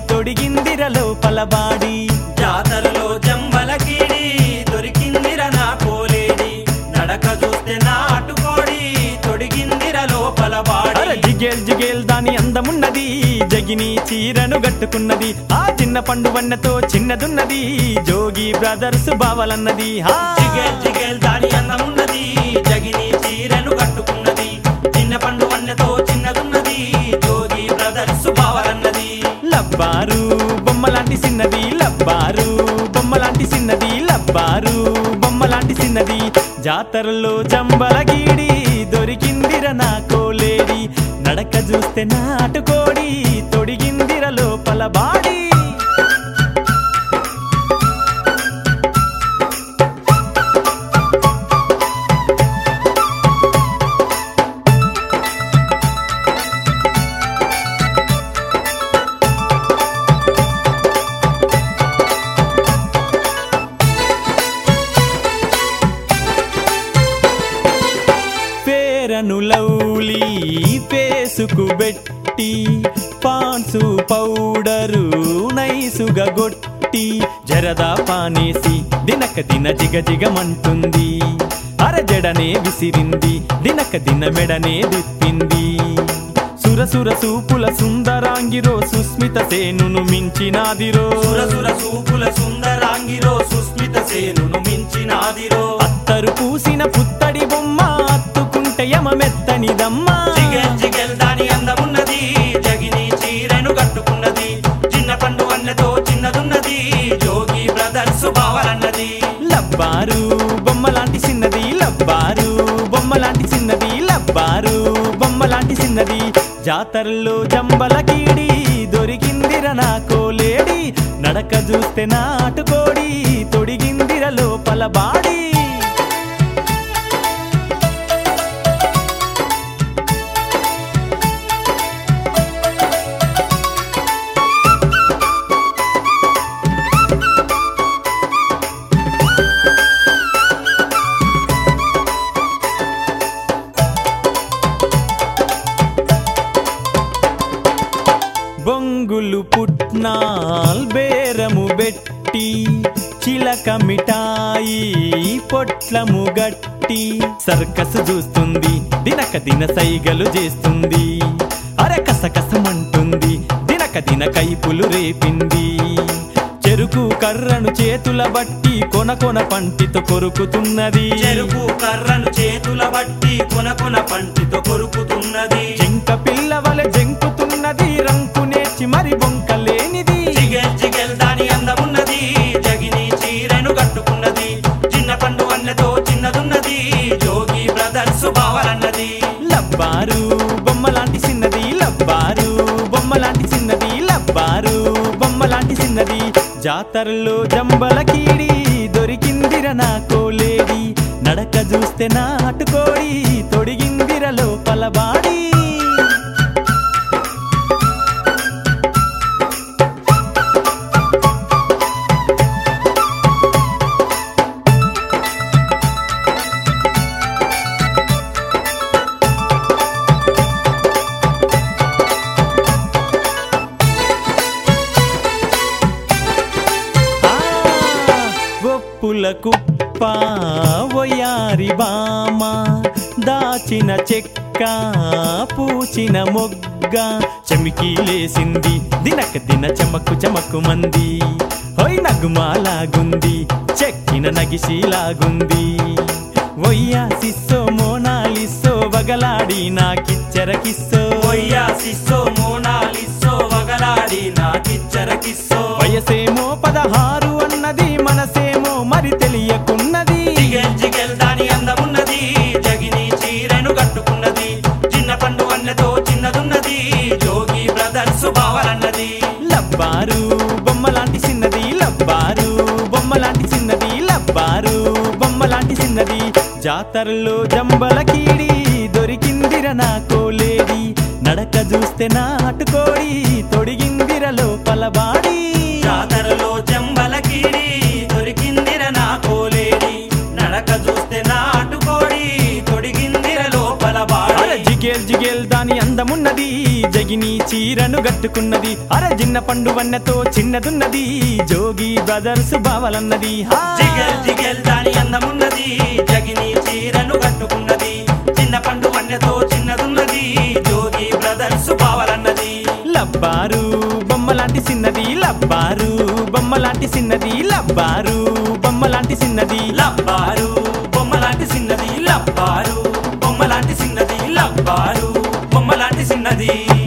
తొడిగిందిర లోపల బాడి జాతరలో జంబలకీడి దొరికిందిర నా కోలేడి నడక చూస్తే నాటుకోడి తొడిగిందిర లోపల అర బాడి జిగేల్ జిగేల్ దాని అందమున్నది జగిని చీరను గట్టుకున్నది ఆ చిన్న పండు వన్నతో చిన్నదున్నది జోగి బ్రదర్స్ బావలన్నది హా జిగేల్ జిగేల్ దాని అందమున్నది జగిని చీరను కట్టుకున్నది చిన్న పండు వన్నెతో చిన్నదున్నది జోగి బ్రదర్స్ బావలన్నది లబ్బారు బొమ్మలాంటి చిన్నది లబ్బారు బొమ్మలాంటి చిన్నది లబ్బారు బొమ్మలాంటి చిన్నది జాతరలో జంబలగీడి దొరికిందిర నా కోలేడి నడక చూస్తే నాటుకోడి తొడిగిందిర లోపల బాడి పేరను లౌలి పేసుకు బెట్టి పాన్సు పౌడరు నైసుగా గొట్టి జరదా పానేసి దినక దిన జిగ జిగమంటుంది అరజడనే విసిరింది దినక దిన మెడనే దిప్పింది సురసుర సూపుల సుందరాంగిరో సుస్మిత సేనును మించినాదిరో సురసుర సూపుల సుందరాంగిరో సుస్మిత సేనును మించినాదిరో అత్తరు పూసిన పుత్తడి బొమ్మ అత్తుకుంటే యమ మెత్తనిదమ్మా జిగెల్ జిగెల్ దాని అందమున్నది జగిని చీరను కట్టుకున్నది చిన్న పండు వన్నెతో చిన్నదున్నది జోగి బ్రదర్స్ బావలన్నది లబ్బారు బొమ్మలాంటి చిన్నది లబ్బారు బొమ్మలాంటి చిన్నది లబ్బారు బొమ్మలాంటి చిన్నది జాతరలో జంబలకీడి దొరికిందిర నా కోలేడి నడక చూస్తే నాటుకోడి తొడిగిందిర లోపల బాడి బొంగులు పుట్నాల్ బేరము బెట్టి చిలక మిఠాయి పొట్లము గట్టి సర్కస్ చూస్తుంది దినక దిన సైగలు చేస్తుంది అరకసకసమంటుంది దినక దిన కైపులు రేపింది చెరుకు కర్రను చేతుల బట్టి కొన కొన పంటితో కొరుకుతున్నది చెరుకు కర్రను చేతుల బట్టి కొన కొన పంటితో కొరుకుతున్నది జింక పిల్లవల జంకుతున్నది రంకు నేర్చి మరి బొంకలేనిది జిగెల్ జిగెల్ దాని అందమున్నది జగిని చీరను కట్టుకున్నది చిన్న పండు వన్నెతో చిన్నదున్నది జోగి బ్రదర్స్ బావలన్నది లబ్బారు బొమ్మలాంటి చిన్నది లబ్బారు బొమ్మలాంటి చిన్నది లబ్బారు బొమ్మలాంటి చిన్నది జాతరలో జంబలకీడి దొరికిందిర నా కోలేడి నడక చూస్తే నాటుకోడి తొడిగిందిర లోపల బాడి ఆ, గొప్పుల కుప్ప ఒయారి బామ దాచిన చెక్క పూచిన మొగ్గ చెమికీలేసింది దినక దిన చెమకు చెమకు మంది హొయ్ నగుమాలాగుంది చెక్కిన నగిసిలాగుంది ఒయ్యా సిస్సో మోనాలిస్సో వగలాడి నాకిచ్చరకిస్సో ఒయ్యా సిస్సో మోనాలిస్సో వగలాడి నాకిచ్చరకిస్సో వయసేమో పదహారు అన్నది మనసేమో మరి తెలియకున్నది జిగెల్ జిగెల్ దాని అందమున్నది జగిని చీరను కట్టుకున్నది చిన్న పండు వన్నెతో చిన్నదున్నది జోగి బ్రదర్స్ బావలన్నది లబ్బారు బొమ్మలాంటి చిన్నది లబ్బారు బొమ్మలాంటి చిన్నది లబ్బారు బొమ్మలాంటి చిన్నది జాతరలో జంబలకీడి దొరికిందిర నా కోలేడి నడక చూస్తే నాటుకోడి తొడిగిందిర లోపల బాడి జాతరలో జంబలకీడి దొరికిందిర నా కోలేడి నడక చూస్తే నాటుకోడి తొడిగిందిర లోపల అర బాడి జిగేల్ జిగేల్ దాని అందమున్నది జగిని చీరను గట్టుకున్నది అర జిన్న పండు వన్నెతో చిన్నదున్నది జోగి బ్రదర్స్ బావలన్నది హా! జిగల్ జిగల్ దాని అందమున్నది జగిని చీరను కట్టుకున్నది చిన్న పండు వన్నెతో చిన్నదున్నది జోగి బ్రదర్స్ బావలన్నది లబ్బారు బొమ్మలాంటి చిన్నది లబ్బారు బొమ్మలాంటి చిన్నది లబ్బారు బొమ్మలాంటి చిన్నది లబ్బారు బొమ్మలాంటి చిన్నది లబ్బారు బొమ్మలాంటి చిన్నది లబ్బారు బొమ్మలాంటి చిన్నది